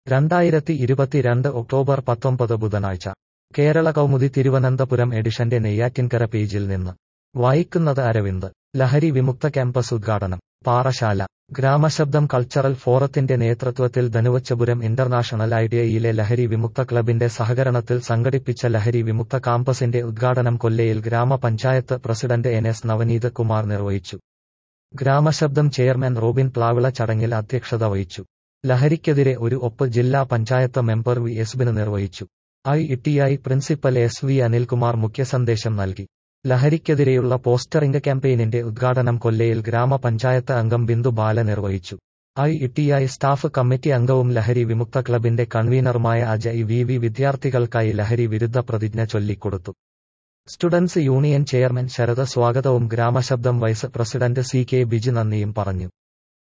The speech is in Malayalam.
രണ്ടായിരത്തി ഇരുപത്തിരണ്ട് ഒക്ടോബർ പത്തൊമ്പത് ബുധനാഴ്ച കേരള കൗമുദി തിരുവനന്തപുരം എഡിഷന്റെ നെയ്യാറ്റിൻകര പേജിൽ നിന്ന് വായിക്കുന്നത് അരവിന്ദ് ലഹരി വിമുക്ത ക്യാമ്പസ് ഉദ്ഘാടനം പാറശാല ഗ്രാമശബ്ദം കൾച്ചറൽ ഫോറത്തിന്റെ നേതൃത്വത്തിൽ ധനുവച്ചപുരം ഇന്റർനാഷണൽ ഐഡിയയിലെ ലഹരി വിമുക്ത ക്ലബിന്റെ സഹകരണത്തിൽ സംഘടിപ്പിച്ച ലഹരി വിമുക്ത കാമ്പസിന്റെ ഉദ്ഘാടനം കൊല്ലയിൽ ഗ്രാമപഞ്ചായത്ത് president N S Navaneeth Kumar നിർവഹിച്ചു ഗ്രാമശബ്ദം ചെയർമാൻ റോബിൻ പ്ലാവിള ചടങ്ങിൽ അധ്യക്ഷത വഹിച്ചു ലഹരിക്കെതിരെ ഒരു ഒപ്പ് ജില്ലാ പഞ്ചായത്ത് മെമ്പർ വി എസ്ബിന് നിർവഹിച്ചു ITI principal S V Anilkumar മുഖ്യസന്ദേശം നൽകി ലഹരിക്കെതിരെയുള്ള പോസ്റ്ററിംഗ് ക്യാമ്പയിനിന്റെ ഉദ്ഘാടനം കൊല്ലയിൽ ഗ്രാമപഞ്ചായത്ത് അംഗം ബിന്ദു ബാല നിർവഹിച്ചു ഐ ഇട്ടിഐ സ്റ്റാഫ് കമ്മിറ്റി അംഗവും ലഹരി വിമുക്ത ക്ലബിന്റെ കൺവീനറുമായ അജയ് വി വി വിദ്യാർത്ഥികൾക്കായി ലഹരി വിരുദ്ധ പ്രതിജ്ഞ ചൊല്ലിക്കൊടുത്തു സ്റ്റുഡൻസ് യൂണിയൻ ചെയർമാൻ ശരദ സ്വാഗതവും ഗ്രാമശബ്ദം vice president C K Biju നന്ദിയും പറഞ്ഞു